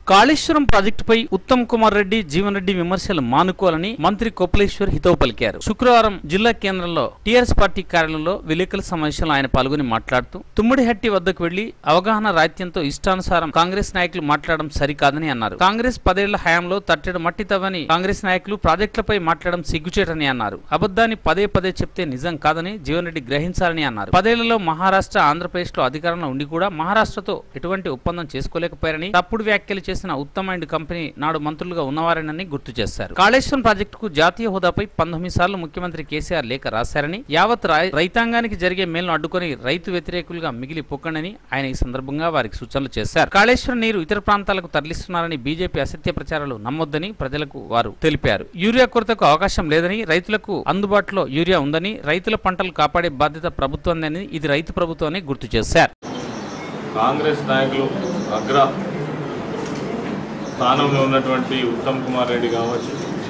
కాళేశ్వరం ప్రాజెక్టుపై ఉత్తమ్ కుమార్ రెడ్డి జీవన్ రెడ్డి విమర్శలు మానుకోవాలని మంత్రి కొప్పలేశ్వర్ హితవు పలికారు శుక్రవారం జిల్లా కేంద్రంలో టీఆర్ఎస్ పార్టీ కార్యాలయంలో విలేకరుల సమావేశంలో ఆయన పాల్గొని మాట్లాడుతూ తుమ్మిడిహట్టి వద్దకు వెళ్లి అవగాహన రాహిత్యంతో ఇష్టానుసారం కాంగ్రెస్ నాయకులు మాట్లాడడం సరికాదని అన్నారు కాంగ్రెస్ పదేళ్ల హయాంలో తట్టెడు మట్టి తవ్వని కాంగ్రెస్ నాయకులు ప్రాజెక్టులపై మాట్లాడడం సిగ్గుచేటని అన్నారు అబద్ధాన్ని పదే పదే చెప్తే నిజం కాదని జీవన్ రెడ్డి గ్రహించాలని అన్నారు పదేళ్లలో మహారాష్ట్ర ఆంధ్రప్రదేశ్ లో అధికారంలో ఉండి కూడా మహారాష్ట్రతో ఎటువంటి ఒప్పందం చేసుకోలేకపోయారని తప్పుడు వ్యాఖ్యలు చేసిన ఉత్తమ అండ్ కంపెనీ నాడు మంత్రులుగా ఉన్నవారేనని గుర్తు చేశారు కాళేశ్వరం ప్రాజెక్టుకు జాతీయ హోదాపై పంతొమ్మిది సార్లు ముఖ్యమంత్రి కేసీఆర్ లేఖ రాశారని యావత్ రై- రైతాంగానికి జరిగే మేలును అడ్డుకొని రైతు వ్యతిరేకులుగా మిగిలిపోకండని ఆయన ఈ సందర్భంగా వారికి సూచనలు చేశారు కాళేశ్వరం నీరు ఇతర ప్రాంతాలకు తరలిస్తున్నారని బీజేపీ అసత్య ప్రచారాలు నమ్మొద్దని ప్రజలకు వారు తెలిపారు యూరియా కొరతకు అవకాశం లేదని రైతులకు అందుబాటులో యూరియా ఉందని రైతుల పంటలు కాపాడే బాధ్యత ప్రభుత్వందని ఇది రైతు ప్రభుత్వం అని గుర్తు చేశారు కాంగ్రెస్ నాయకులు అగ్ర స్థానంలో ఉన్నటువంటి ఉత్తమ్ కుమార్ రెడ్డి కావచ్చు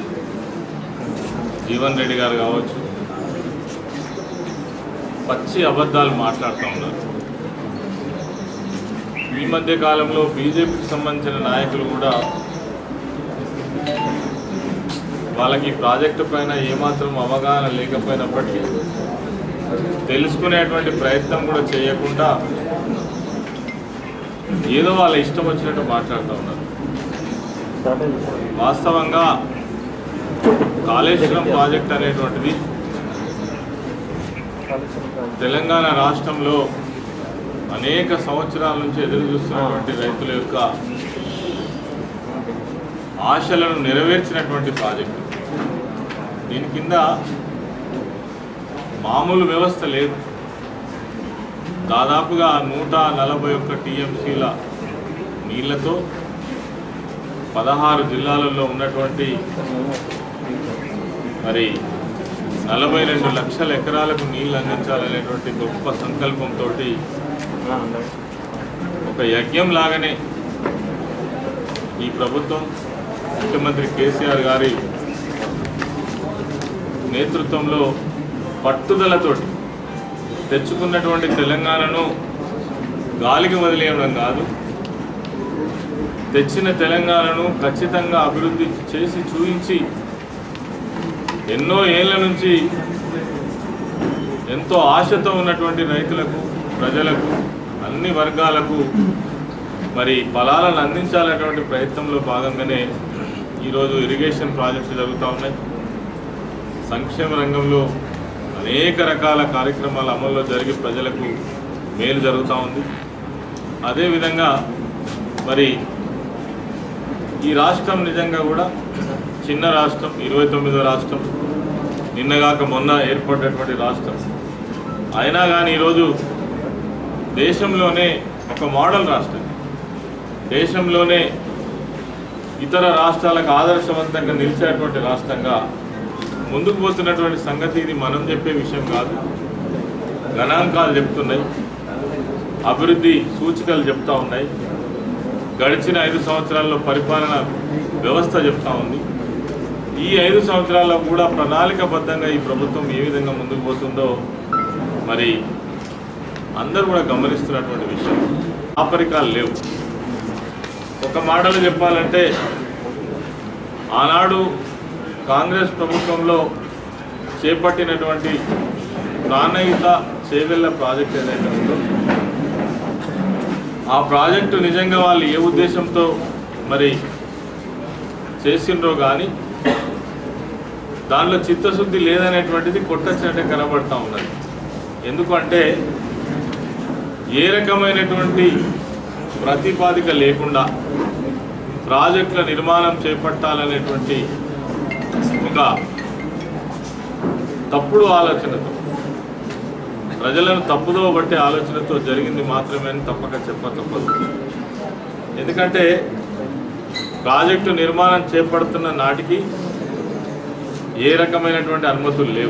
జీవన్ రెడ్డి గారు కావచ్చు పచ్చి అబద్ధాలు మాట్లాడుతూ ఉన్నారు ఈ మధ్య కాలంలో బీజేపీకి సంబంధించిన నాయకులు కూడా వాళ్ళకి ఈ ప్రాజెక్టు పైన ఏమాత్రం అవగాహన లేకపోయినప్పటికీ తెలుసుకునేటువంటి ప్రయత్నం కూడా చేయకుండా ఏదో వాళ్ళ ఇష్టం వచ్చినట్టు మాట్లాడుతూ ఉన్నారు వాస్తవంగా కాళేశ్వరం ప్రాజెక్ట్ అనేటువంటిది తెలంగాణ రాష్ట్రంలో అనేక సంవత్సరాల నుంచి ఎదురు చూస్తున్నటువంటి రైతుల యొక్క ఆశలను నెరవేర్చినటువంటి ప్రాజెక్టు దీని కింద మామూలు వ్యవస్థ లేదు దాదాపుగా నూట నలభై ఒక్క టీఎంసీల నీళ్లతో పదహారు జిల్లాలలో ఉన్నటువంటి మరి నలభై రెండు లక్షల ఎకరాలకు నీళ్లు అందించాలనేటువంటి గొప్ప సంకల్పంతో ఒక యజ్ఞం లాగానే ఈ ప్రభుత్వం ముఖ్యమంత్రి కేసీఆర్ గారి నేతృత్వంలో పట్టుదలతోటి తెచ్చుకున్నటువంటి తెలంగాణను గాలికి వదిలేయడం కాదు తెచ్చిన తెలంగాణను ఖచ్చితంగా అభివృద్ధి చేసి చూయించి ఎన్నో ఏళ్ల నుంచి ఎంతో ఆశతో ఉన్నటువంటి రైతులకు ప్రజలకు అన్ని వర్గాలకు మరి ఫలాలను అందించాలనేటువంటి ప్రయత్నంలో భాగంగానే ఈరోజు ఇరిగేషన్ ప్రాజెక్ట్స్ జరుగుతూ ఉన్నాయి సంక్షేమ రంగంలో అనేక రకాల కార్యక్రమాలు అమల్లో జరిగి ప్రజలకు మేలు జరుగుతూ ఉంది అదేవిధంగా మరి ఈ రాష్ట్రం నిజంగా కూడా చిన్న రాష్ట్రం ఇరవై తొమ్మిదో రాష్ట్రం నిన్నగాక మొన్న ఏర్పడినటువంటి రాష్ట్రం అయినా కానీ ఈరోజు దేశంలోనే ఒక మోడల్ రాష్ట్రం దేశంలోనే ఇతర రాష్ట్రాలకు ఆదర్శవంతంగా నిలిచేటువంటి రాష్ట్రంగా ముందుకు పోతున్నటువంటి సంగతి ఇది మనం చెప్పే విషయం కాదు గణాంకాలు చెప్తున్నాయి అభివృద్ధి సూచికలు చెప్తా ఉన్నాయి గడిచిన ఐదు సంవత్సరాల్లో పరిపాలన వ్యవస్థ చెప్తా ఉంది ఈ ఐదు సంవత్సరాల్లో కూడా ప్రణాళికబద్ధంగా ఈ ప్రభుత్వం ఏ విధంగా ముందుకు పోతుందో మరి అందరూ కూడా గమనిస్తున్నటువంటి విషయం ఆపరికాలు లేవు ఒక మాటలు చెప్పాలంటే ఆనాడు కాంగ్రెస్ ప్రభుత్వంలో చేపట్టినటువంటి ప్రాణహిత చేవెళ్ళ ప్రాజెక్ట్ ఏదైతే ఉందో ఆ ప్రాజెక్టు నిజంగా వాళ్ళు ఏ ఉద్దేశంతో మరి చేసిండ్రో కానీ దానిలో చిత్తశుద్ధి లేదనేటువంటిది కొట్టచ్చినట్టే కనబడతా ఉన్నది ఎందుకంటే ఏ రకమైనటువంటి ప్రతిపాదిక లేకుండా ప్రాజెక్టుల నిర్మాణం చేపట్టాలనేటువంటి ఒక తప్పుడు ఆలోచనతో ప్రజలను తప్పుదో బట్టే ఆలోచనతో జరిగింది మాత్రమే అని తప్పక చెప్ప తప్పదు ఎందుకంటే ప్రాజెక్టు నిర్మాణం చేపడుతున్న నాటికి ఏ రకమైనటువంటి అనుమతులు లేవు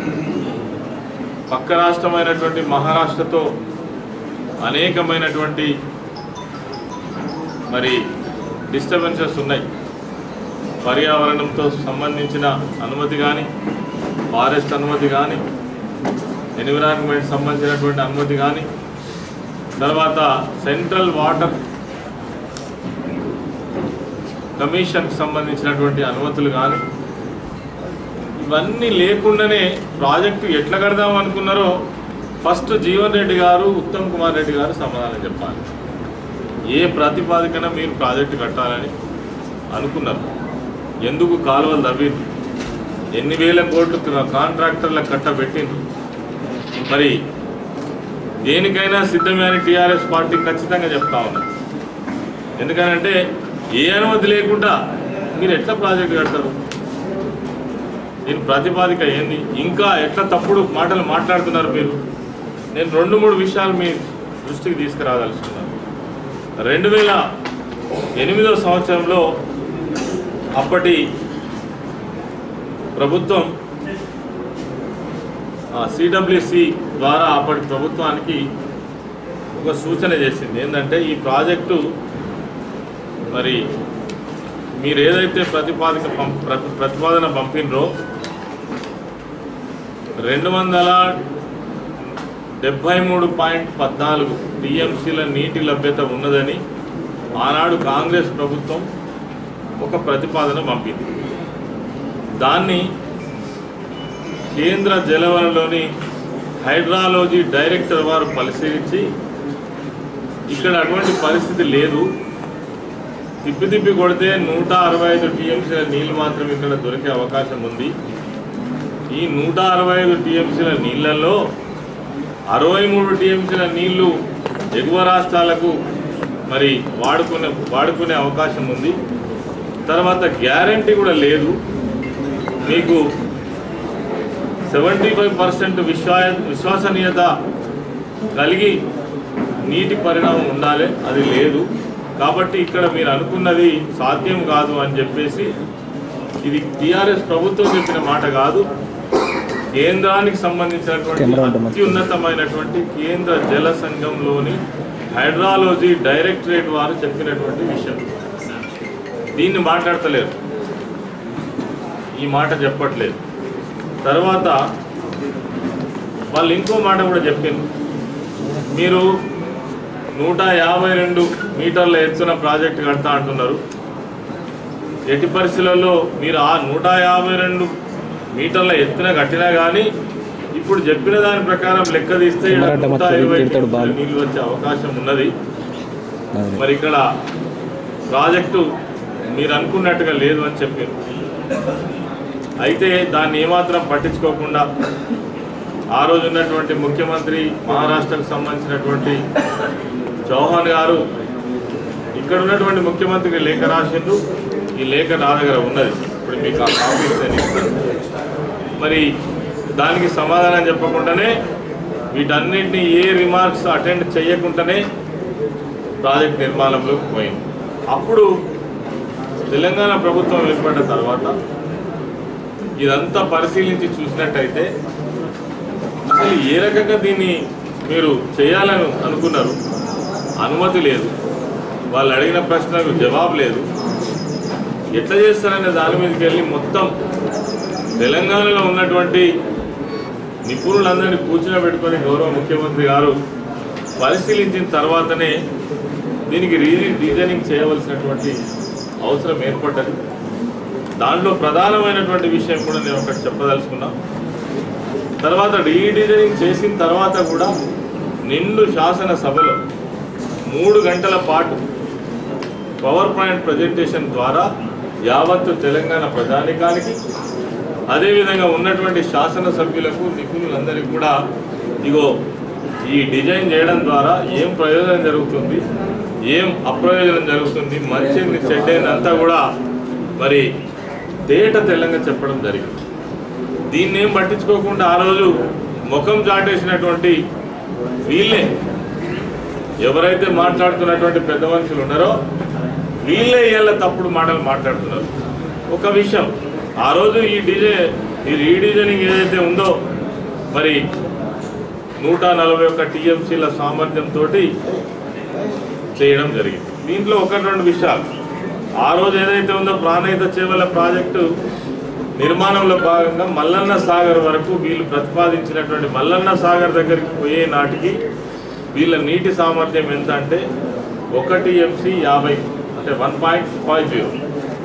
పక్క రాష్ట్రమైనటువంటి మహారాష్ట్రతో అనేకమైనటువంటి మరి డిస్టర్బెన్సెస్ ఉన్నాయి పర్యావరణంతో సంబంధించిన అనుమతి కానీ ఫారెస్ట్ అనుమతి కానీ ఎన్విరాన్మెంట్ సంబంధించినటువంటి అనుమతి కానీ తర్వాత సెంట్రల్ వాటర్ కమిషన్కి సంబంధించినటువంటి అనుమతులు కానీ ఇవన్నీ లేకుండానే ప్రాజెక్టు ఎట్లా కడదాం అనుకున్నారో ఫస్ట్ జీవన్ రెడ్డి గారు ఉత్తమ్ కుమార్ రెడ్డి గారు సమాధానం చెప్పాలి ఏ ప్రాతిపాదికన మీరు ప్రాజెక్టు కట్టాలని అనుకున్నారు ఎందుకు కాలువలు తవ్వింది ఎన్ని వేల కోట్లు కాంట్రాక్టర్లకు కట్టబెట్టింది మరి దేనికైనా సిద్ధమే అని టీఆర్ఎస్ పార్టీ ఖచ్చితంగా చెప్తా ఉన్నారు ఎందుకనంటే ఏ అనుమతి లేకుండా మీరు ఎట్లా ప్రాజెక్టు కడతారు దీని ప్రతిపాదిక ఏంది ఇంకా ఎట్లా తప్పుడు మాటలు మాట్లాడుతున్నారు మీరు నేను రెండు మూడు విషయాలు మీ దృష్టికి తీసుకురాదలుచుకున్నాను రెండు వేల ఎనిమిదవ సంవత్సరంలో అప్పటి ప్రభుత్వం సిడబ్ల్యూసి ద్వారా అప్పటి ప్రభుత్వానికి ఒక సూచన చేసింది ఏంటంటే ఈ ప్రాజెక్టు మరి మీరు ఏదైతే ప్రతిపాదిక పం ప్ర- ప్రతిపాదన పంపినరో రెండు వందల డెబ్భై మూడు పాయింట్ పద్నాలుగు టీఎంసీల నీటి లభ్యత ఉన్నదని ఆనాడు కాంగ్రెస్ ప్రభుత్వం ఒక ప్రతిపాదన పంపింది దాన్ని కేంద్ర జలవనరులోని హైడ్రాలజీ డైరెక్టర్ వారు పరిశీలించి ఇక్కడ అటువంటి పరిస్థితి లేదు తిప్పి తిప్పి కొడితే నూట అరవై ఐదు టీఎంసీల నీళ్ళు మాత్రం ఇక్కడ దొరికే అవకాశం ఉంది ఈ నూట అరవై ఐదు టీఎంసీల నీళ్ళల్లో అరవై మూడు టీఎంసీల నీళ్లు ఎగువ రాష్ట్రాలకు మరి వాడుకునే వాడుకునే అవకాశం ఉంది తర్వాత గ్యారంటీ కూడా లేదు మీకు సెవెంటీ ఫైవ్ పర్సెంట్ విశ్వా విశ్వసనీయత కలిగి నీటి పరిణామం ఉండాలి అది లేదు కాబట్టి ఇక్కడ మీరు అనుకున్నది సాధ్యం కాదు అని చెప్పేసి ఇది టీఆర్ఎస్ ప్రభుత్వం చెప్పిన మాట కాదు కేంద్రానికి సంబంధించినటువంటి కెమెరా ఉంటుంది మంచిది. అత్యున్నతమైనటువంటి కేంద్ర జల సంఘంలోని హైడ్రాలజీ డైరెక్టరేట్ వారు చెప్పినటువంటి విషయం దీన్ని మాట్లాడతలేరు ఈ మాట చెప్పట్లేదు తర్వాత వాళ్ళు ఇంకో మాట కూడా చెప్పింది మీరు నూట యాభై రెండు మీటర్ల ఎత్తున ప్రాజెక్ట్ కడతా అంటున్నారు ఎట్టి పరిస్థితులలో మీరు ఆ నూట యాభై రెండు మీటర్ల ఎత్తున కట్టినా కానీ ఇప్పుడు చెప్పిన దాని ప్రకారం లెక్క తీస్తే ఈడ కెమెరా నూట మొత్తం ఇరవై తిడతాడు బాలు. నీళ్ళు వచ్చే అవకాశం ఉన్నది అవును. మరి ఇక్కడ ప్రాజెక్టు మీరు అనుకున్నట్టుగా లేదు అని చెప్పారు అయితే దాన్ని ఏమాత్రం పట్టించుకోకుండా ఆ రోజు ఉన్నటువంటి ముఖ్యమంత్రి మహారాష్ట్రకు సంబంధించినటువంటి చౌహాన్ గారు ఇక్కడ ఉన్నటువంటి ముఖ్యమంత్రికి లేఖ రాసిండ్రు ఈ లేఖ నా దగ్గర ఉన్నది ఇప్పుడు మీకు ఆ కాపీ నేను ఇస్తాను. మరి దానికి సమాధానం చెప్పకుండానే వీటన్నిటిని ఏ రిమార్క్స్ అటెండ్ చేయకుండానే ప్రాజెక్ట్ నిర్మాణంలోకి పోయింది అప్పుడు తెలంగాణ ప్రభుత్వం ఏర్పడిన తర్వాత ఇదంతా పరిశీలించి చూసినట్టయితే అసలు ఏ రకంగా దీన్ని మీరు చేయాలని అనుకున్నారు అనుమతి లేదు వాళ్ళు అడిగిన ప్రశ్నకు జవాబు లేదు ఎట్లా చేస్తారనే దాని మీదకి వెళ్ళి మొత్తం తెలంగాణలో ఉన్నటువంటి నిపుణులందరినీ కూర్చోబెట్టుకొని గౌరవ ముఖ్యమంత్రి గారు పరిశీలించిన తర్వాతనే దీనికి రీ డిజైనింగ్ చేయవలసినటువంటి అవసరం ఏర్పడ్డది దాంట్లో ప్రధానమైనటువంటి విషయం కూడా నేను ఒకటి చెప్పదలుచుకున్నా తర్వాత రీడిజైనింగ్ చేసిన తర్వాత కూడా నిండు శాసనసభలో మూడు గంటల పాటు పవర్ పాయింట్ ప్రజెంటేషన్ ద్వారా యావత్తు తెలంగాణ ప్రజానికానికి అదేవిధంగా ఉన్నటువంటి శాసనసభ్యులకు నిపుణులందరికీ కూడా ఇగో ఈ డిజైన్ చేయడం ద్వారా ఏం ప్రయోజనం జరుగుతుంది ఏం అప్రయోజనం జరుగుతుంది మంచిని చెడ్డని అంతా కూడా మరి తేట తెల్లంగా చెప్పడం జరిగింది దీన్ని ఏం పట్టించుకోకుండా ఆ రోజు ముఖం చాటేసినటువంటి వీళ్ళే ఎవరైతే మాట్లాడుతున్నటువంటి పెద్ద మనుషులు ఉన్నారో వీళ్ళే ఇవాళ తప్పుడు మాటలు మాట్లాడుతున్నారు ఒక విషయం ఆ రోజు ఈ డీజే ఈ రీడిజైనింగ్ ఏదైతే ఉందో మరి నూట నలభై ఒక్క టీఎంసీల సామర్థ్యంతో చేయడం జరిగింది దీంట్లో ఒకటి రెండు విషయాలు ఆ రోజు ఏదైతే ఉందో ప్రాణహిత చేవల ప్రాజెక్టు నిర్మాణంలో భాగంగా మల్లన్న సాగర్ వరకు వీళ్ళు ప్రతిపాదించినటువంటి మల్లన్న సాగర్ దగ్గరికి పోయే నాటికి వీళ్ళ నీటి సామర్థ్యం ఎంత అంటే ఒకటి ఎంసీ యాభై అంటే వన్ పాయింట్ ఫైవ్ జీరో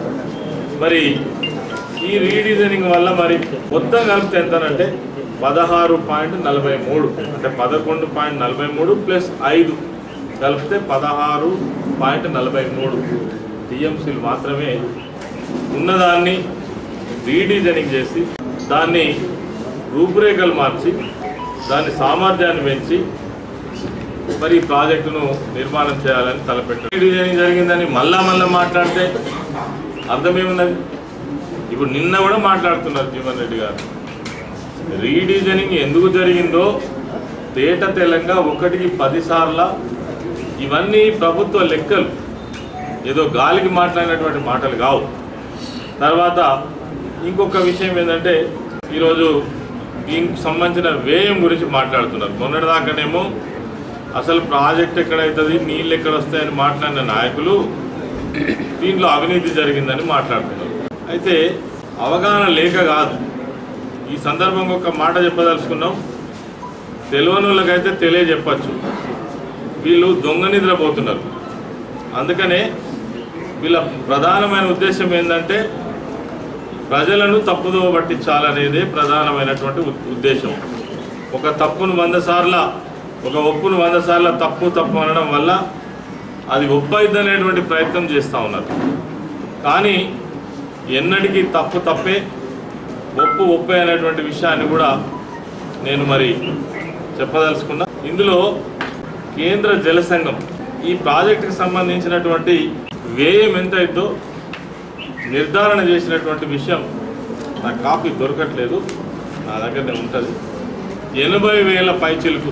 మరి ఈ రీడిజైనింగ్ వల్ల మరి మొత్తం కలిపితే ఎంతనంటే పదహారు పాయింట్ నలభై మూడు అంటే పదకొండు పాయింట్ నలభై మూడు ప్లస్ ఐదు కలిపితే పదహారు పాయింట్ నలభై మూడు టీఎంసీలు మాత్రమే ఉన్నదాన్ని రీడిజైనింగ్ చేసి దాన్ని రూపురేఖలు మార్చి దాని సామర్థ్యాన్ని పెంచి మరి ఈ ప్రాజెక్టును నిర్మాణం చేయాలని తలపెట్టారు రీడిజైనింగ్ జరిగిందని మళ్ళా మళ్ళా మాట్లాడితే అర్థమేమున్నది ఇప్పుడు నిన్న కూడా మాట్లాడుతున్నారు జీవన్ రెడ్డి గారు రీడిజైనింగ్ ఎందుకు జరిగిందో తేట తెలంగా ఒకటికి పదిసార్ల ఇవన్నీ ప్రభుత్వ లెక్కలు ఏదో గాలికి మాట్లాడినటువంటి మాటలు కావు తర్వాత ఇంకొక విషయం ఏంటంటే ఈరోజు దీనికి సంబంధించిన వ్యయం గురించి మాట్లాడుతున్నారు మొన్నటిదాకానేమో అసలు ప్రాజెక్ట్ ఎక్కడవుతుంది నీళ్ళు ఎక్కడ వస్తాయని మాట్లాడిన నాయకులు దీంట్లో అవినీతి జరిగిందని మాట్లాడుతున్నారు అయితే అవగాహన లేక కాదు ఈ సందర్భంగా ఒక మాట చెప్పదలుచుకున్నాం తెలియని వాళ్ళకైతే తెలియజెప్పచ్చు వీళ్ళు దొంగ నిద్రపోతున్నారు అందుకనే వీళ్ళ ప్రధానమైన ఉద్దేశం ఏంటంటే ప్రజలను తప్పుదోవ పట్టించాలనేదే ప్రధానమైనటువంటి ఉ- ఉద్దేశం ఒక తప్పును వంద సార్ల ఒక ఒప్పును వంద సార్ల తప్పు తప్పు అనడం వల్ల అది ఒప్పైద్ది అనేటువంటి ప్రయత్నం చేస్తూ ఉన్నారు కానీ ఎన్నటికీ తప్పు తప్పే ఒప్పు ఒప్పే అనేటువంటి విషయాన్ని కూడా నేను మరి చెప్పదలుచుకున్నా ఇందులో కేంద్ర జల సంఘం ఈ ప్రాజెక్టుకి సంబంధించినటువంటి వ్యయం ఎంతైందో నిర్ధారణ చేసినటువంటి విషయం నా కాపీ దొరకట్లేదు నా దగ్గరనే ఉంటుంది ఎనభై వేల పైచిలుకు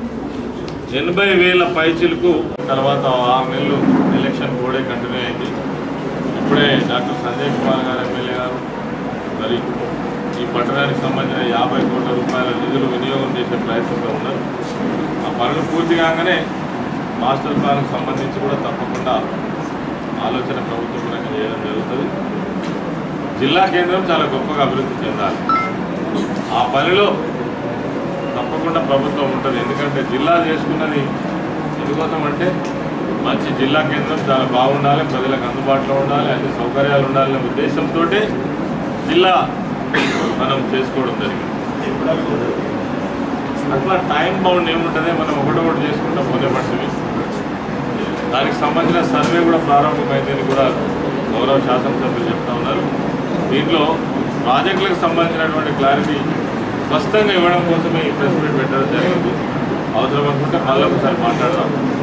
ఎనభై వేల పైచిలుకు తర్వాత ఆరు నెలలు ఎలక్షన్ కూడా కంటిన్యూ అయింది ఇప్పుడే డాక్టర్ సంజయ్ కుమార్ గారు ఎమ్మెల్యే గారు మరి ఈ పట్టణానికి సంబంధించిన యాభై కోట్ల రూపాయల నిధులు వినియోగం చేసే ప్రయత్నంలో ఉన్నారు ఆ పనులు పూర్తి కాగానే మాస్టర్ ప్లాన్కి సంబంధించి కూడా తప్పకుండా ఆలోచన ప్రభుత్వ పరంగా చేయడం జరుగుతుంది జిల్లా కేంద్రం చాలా గొప్పగా అభివృద్ధి చెందాలి ఆ పనిలో తప్పకుండా ప్రభుత్వం ఉంటుంది ఎందుకంటే జిల్లా చేసుకున్నది ఎందుకోసం అంటే మంచి జిల్లా కేంద్రం చాలా బాగుండాలి ప్రజలకు అందుబాటులో ఉండాలి అన్ని సౌకర్యాలు ఉండాలనే ఉద్దేశంతో జిల్లా మనం చేసుకోవడం జరిగింది అట్లా టైం బౌండ్ ఏముంటుంది మనం ఒకటొకటి చేసుకుంటా పోతే పడుతుంది దానికి సంబంధించిన సర్వే కూడా ప్రారంభమైందని కూడా గౌరవ శాసనసభ్యులు చెప్తా ఉన్నారు దీంట్లో ప్రాజెక్టులకు సంబంధించినటువంటి క్లారిటీ స్పష్టంగా ఇవ్వడం కోసమే ఈ ప్రెస్ మీట్ పెట్టడం జరిగింది అవసరం అనుకుంటే మళ్ళీ ఒకసారి మాట్లాడదాం